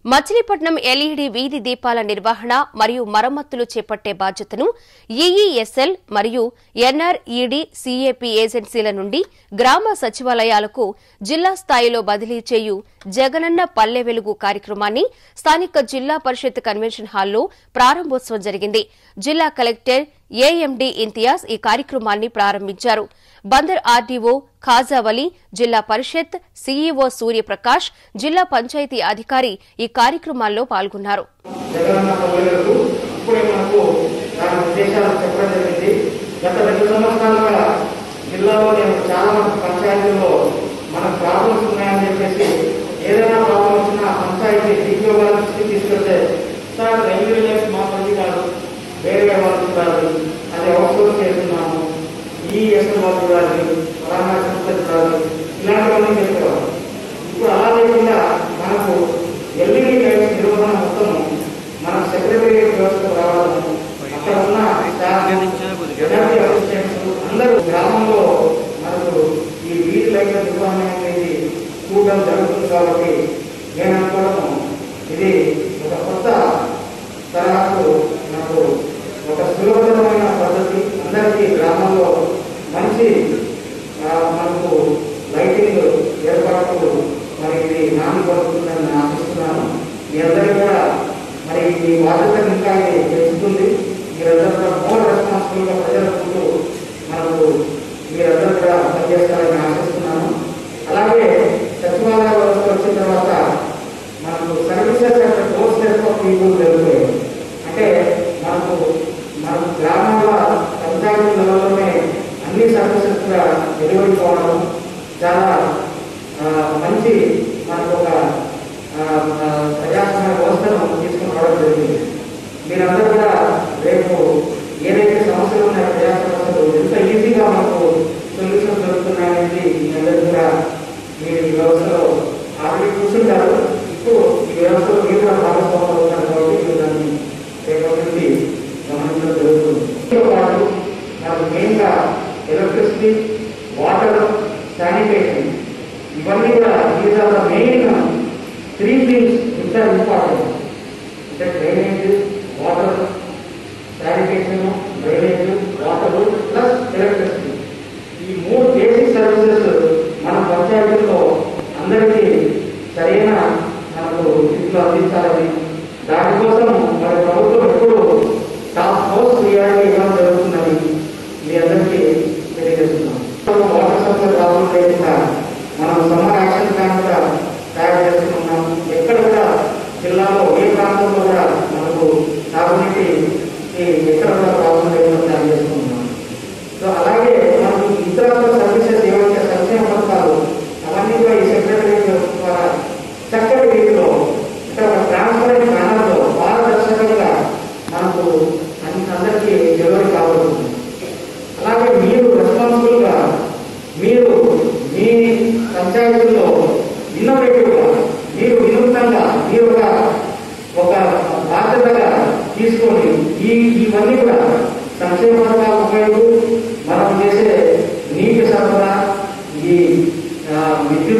Machilipatnam LED వీధి దీపాల నిర్వహణ మరియు మరమ్మతులు చేపట్టే బాధ్యతను ఈఈఎస్ఎల్ మరియు ఎన్ఆర్ఈడి సిఏపి ఏజెన్సీల నుండి గ్రామ సచివాలయాలకు జిల్లా స్థాయిలో బదిలీ చేయు జగనన్న పల్లె వెలుగు కార్యక్రమాన్ని స్థానిక జిల్లా పరిషత్ కన్వెన్షన్ హాల్లో ప్రారంభోత్సవం జరిగింది జిల్లా కలెక్టర్ ఏఎండి ఇంతియాజ్ ఈ కార్యక్రమాన్ని ప్రారంభించారు బందర్ ఆర్డీఓ ఖాజావలి జిల్లా పరిషత్ సీఈఓ సూర్యప్రకాష్ జిల్లా పంచాయతీ అధికారి ఈ కార్యక్రమాల్లో పాల్గొన్నారు జగనన్న పల్లెలకు ఇప్పుడే మనకు దాని ఉద్దేశాలు చెప్పడం జరిగింది గత రెండు సంవత్సరాలుగా జిల్లాలో నేను చాలా మంది పంచాయతీల్లో మనకు ప్రాబ్లమ్స్ ఉన్నాయని చెప్పేసి ఏదైనా ప్రాబ్లం వచ్చినా పంచాయతీ డిగ్రీ వాళ్ళ దృష్టికి తీసుకెళ్తే సార్ రైల్వే లైఫ్ మా పని కాదు వేరే వాళ్ళు చూడాలి అది అవుట్సోర్స్ చేస్తున్నాము ఈ ఎస్ఎల్ వాళ్ళు చూడాలి ఫలానా సంస్థ చూడాలి ఇలాంటివన్నీ చెప్పేవారు ఇప్పుడు అలా లేకుండా మనకు ఎల్ఈడి లైట్స్ నిర్వహణ మొత్తం మన సెక్రటేరియట్ వ్యవస్థకు రావాలని అక్కడ ఉన్న స్టాఫ్ ఎనర్జీ అసిస్టెంట్స్ అందరూ గ్రామంలో మనకు ఈ వీధి లైట్ల నిర్వహణ అనేది చూడడం జరుగుతుంది కాబట్టి నేను అనుకోవడం ఇది ఒక కొత్త తరహాకు నాకు ఒక సులభతరమైన పద్ధతి అందరికీ గ్రామంలో మంచి ఆ, మనకు లైటింగ్ ఏర్పాట్లు మరి ఇది నాని పడుతుందని నేను ఆశిస్తున్నాను మీ అందరికీ కూడా మరి ఈ బాధ్యత ఇంకా ఇది పెంచుతుంది మీరందరూ కూడా మోర్ రెస్పాన్సిబుల్ గా ప్రజల ముందు మనకు మీరందరూ కూడా పనిచేస్తారని ఆశిస్తున్నాను అలాగే సచివాలయ వ్యవస్థ వచ్చిన తర్వాత మనకు services and doorstep of people జరుగుతాయి అంటే మనకు మనకు గ్రామాల పంచాయతీ లెవెల్లోనే అన్ని సర్వీసెస్ కూడా డెలివరీ కావడం చాలా ఆ, మంచి మనకు ఒక ఆ, ఆ, ప్రజాస్వామ్య వ్యవస్థను తీసుకుని రావడం జరిగింది మీరందరూ కూడా రేపు ఏదైతే సమస్యలు ఉన్నాయో ప్రజా సమస్యలు ఎంత ఈజీగా మనకు సొల్యూషన్ దొరుకుతున్నాయనేది మీ అందరూ కూడా మీరు ఈ వ్యవస్థలో ఆల్రెడీ కూర్చుంటారు ఇప్పుడు ఈ వ్యవస్థలో మీరు కూడా భాగస్వాములు అవుతారు కాబట్టి మీరు దాన్ని రేపటి నుండి గమనించడం జరుగుతుంది దీంతో పాటు మనకు మెయిన్గా ఎలక్ట్రిసిటీ వాటర్ శానిటేషన్ ఇవన్నీ కూడా these are the main three things which are important అంటే drainage water sanitation drainage water plus electricity ఈ మూడు బేసిక్ సర్వీసెస్ మన పంచాయతీల్లో అందరికీ సరైన మనకు స్థితిలో అందించాలని దానికోసం మరి ప్రభుత్వం ఎప్పుడు టాప్ ఫోర్స్ చేయాలని ఇవ్వడం జరుగుతుందని మీ అందరికీ తెలియజేస్తున్నాం వాటర్ సప్లై ప్రాబ్లం లేకుండా మనం సమ్మర్ యాక్షన్ ప్లాన్ కూడా తయారు చేస్తున్నాం ఎక్కడ కూడా జిల్లాలో ఏ ప్రాంతంలో కూడా మనకు తాగునీటి ఈ ఎక్కడ కూడా ప్రాబ్లం లేకుండా తయారు చేసుకుంటున్నాం సో అలాగే మనకు ఇతర సర్వీసెస్ ఏవైతే సంక్షేమ పథకాలు అవన్నీ కూడా ఈ సెక్రటరీ ద్వారా చక్కటి రీతిలో అంటే ఒక ట్రాన్స్పరెంట్ మేనర్లో పారదర్శకంగా మనకు అన్ని అందరికీ డెలివరీ కాబోతుంది అలాగే మీరు రెస్పాన్సిబుల్ గా మీరు మీ పంచాయతీల్లో ఇన్నోవేటివ్ గా మీరు వినూత్నంగా మీరు ఒక ఒక బాధ్యతగా తీసుకొని ఈ ఇవన్నీ కూడా సంక్షేమ పథకాల ఉపయోగం మనం చేసే నీటి సరఫరా ఈ ఆ, విద్యుత్